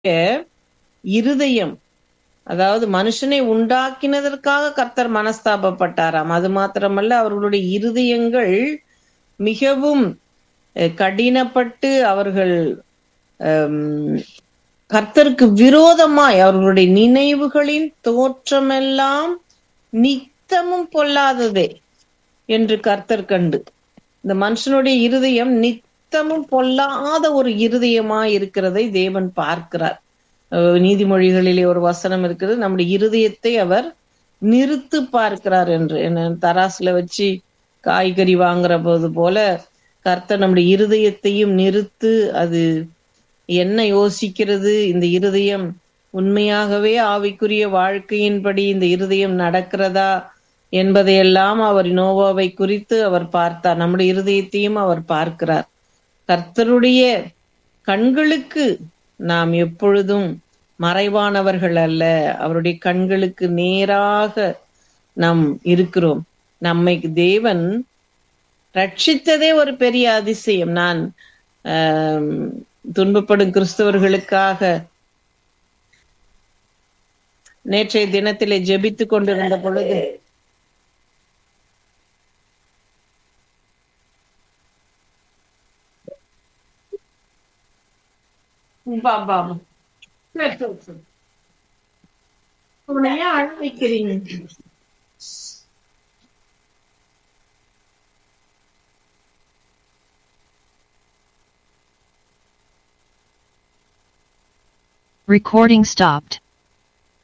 இருதயம் அதாவது மனுஷனை உண்டாக்கினதற்காக கர்த்தர் மனஸ்தாபப்பட்டாராம் அது மாத்திரமல்ல அவர்களுடைய இருதயங்கள் மிகவும் அஹ், கடினப்பட்டு அவர்கள் ஹம், கர்த்தருக்கு விரோதமாய் அவர்களுடைய நினைவுகளின் தோற்றமெல்லாம் நித்தமும் பொல்லாததே என்று கர்த்தர் கண்டு இந்த மனுஷனுடைய இருதயம் நித்தமும் பொல்லாத ஒரு இருதயமாய் இருக்கிறதை தேவன் பார்க்கிறார் அஹ் நீதிமொழிகளிலே ஒரு வசனம் இருக்குது நம்முடைய இருதயத்தை அவர் நிறுத்து பார்க்கிறார் என்று என்ன தராசுல வச்சு காய்கறி வாங்குற போது போல கர்த்தர் நம்முடைய இருதயத்தையும் நிறுத்து அது என்ன யோசிக்கிறது இந்த இருதயம் உண்மையாகவே ஆவிக்குரிய வாழ்க்கையின்படி இந்த இருதயம் நடக்கிறதா என்பதையெல்லாம் அவர் நோவாவை குறித்து அவர் பார்த்தார் நம்முடைய இருதயத்தையும் அவர் பார்க்கிறார் கர்த்தருடைய கண்களுக்கு நாம் எப்பொழுதும் மறைவானவர்கள் அல்ல அவருடைய கண்களுக்கு நேராக நாம் இருக்கிறோம் நம்மை தேவன் ரட்சித்ததே ஒரு பெரிய அதிசயம் நான் ஆம், துன்பப்படும் கிறிஸ்தவர்களுக்காக நேற்றைய தினத்திலே ஜெபித்துக் கொண்டிருந்த பொழுது பா, பா, பா. சரி, சரி, சரி. உன்னை ஏன் அழ வைக்கிறீங்க Recording stopped.